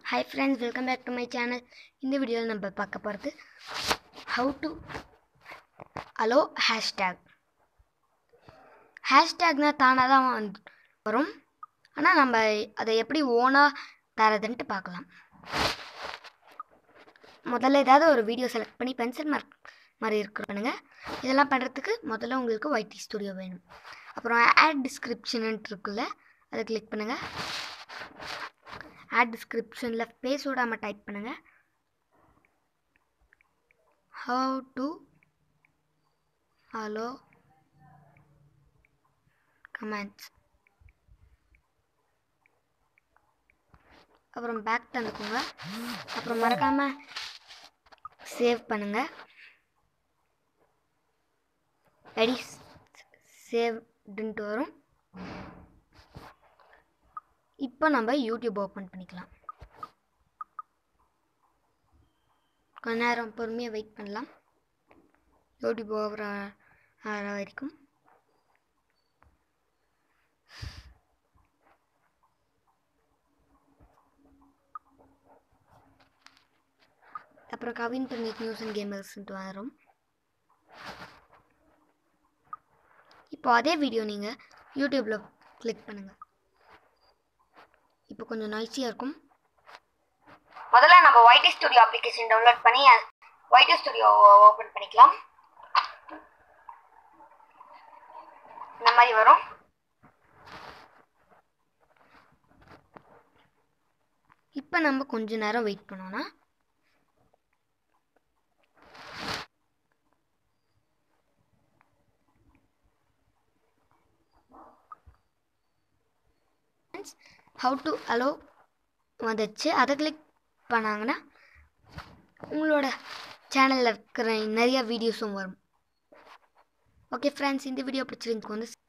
hi friends welcome back to my channel இந்த வீடியோவில் நம்ம பார்க்க போகிறது ஹவு டு அலோ ஹேஷ்டேக் ஹேஷ்டேக்னா தானாக தான் வந்து வரும் ஆனால் நம்ம அதை எப்படி ஓனாக தரதுன்ட்டு பார்க்கலாம் முதல்ல ஏதாவது ஒரு வீடியோ செலக்ட் பண்ணி பென்சில் மார்க் மாதிரி இருக்கிற பண்ணுங்க இதெல்லாம் பண்ணுறதுக்கு முதல்ல உங்களுக்கு ஒய்டி ஸ்டுடியோ வேணும் அப்புறம் ஆட் டிஸ்கிரிப்ஷன்ட்டு இருக்குல்ல அதை கிளிக் பண்ணுங்கள் ஆட் டிஸ்கிரிப்ஷனில் பேஸ் விடாமல் டைப் பண்ணுங்கள் ஹவு டு ஹலோ கமெண்ட்ஸ் அப்புறம் பேக் தந்துக்கோங்க அப்புறம் மறக்காமல் சேவ் பண்ணுங்கள் ரெடி சேவ்டுன்ட்டு வரும் இப்போ நம்ம யூடியூப் ஓப்பன் பண்ணிக்கலாம் கொஞ்ச நேரம் பொறுமையாக வெயிட் பண்ணலாம் யூடியூப் ஓவர் ஆகிற வரைக்கும் அப்புறம் கவின் பண்டிட் நியூஸ் அண்ட் கேமர்ஸ்ன்ட்டு வரும் இப்போ அதே வீடியோ நீங்கள் யூடியூப்பில் கிளிக் பண்ணுங்கள் இப்போ கொஞ்சம் நாய்ஸியாக இருக்கும் முதல்ல நம்ம ஒய்டி ஸ்டுடியோ அப்ளிகேஷன் டவுன்லோட் பண்ணி ஒய்டி ஸ்டுடியோ ஓப்பன் பண்ணிக்கலாம் இந்த மாதிரி வரும் இப்போ நம்ம கொஞ்ச நேரம் வெயிட் பண்ணோன்னா ஹவு டு அலோ வந்துச்சு அதை கிளிக் பண்ணாங்கன்னா உங்களோட சேனலில் இருக்கிற நிறைய வீடியோஸும் வரும் ஓகே ஃப்ரெண்ட்ஸ் இந்த வீடியோ பிடிச்சிருந்து வந்து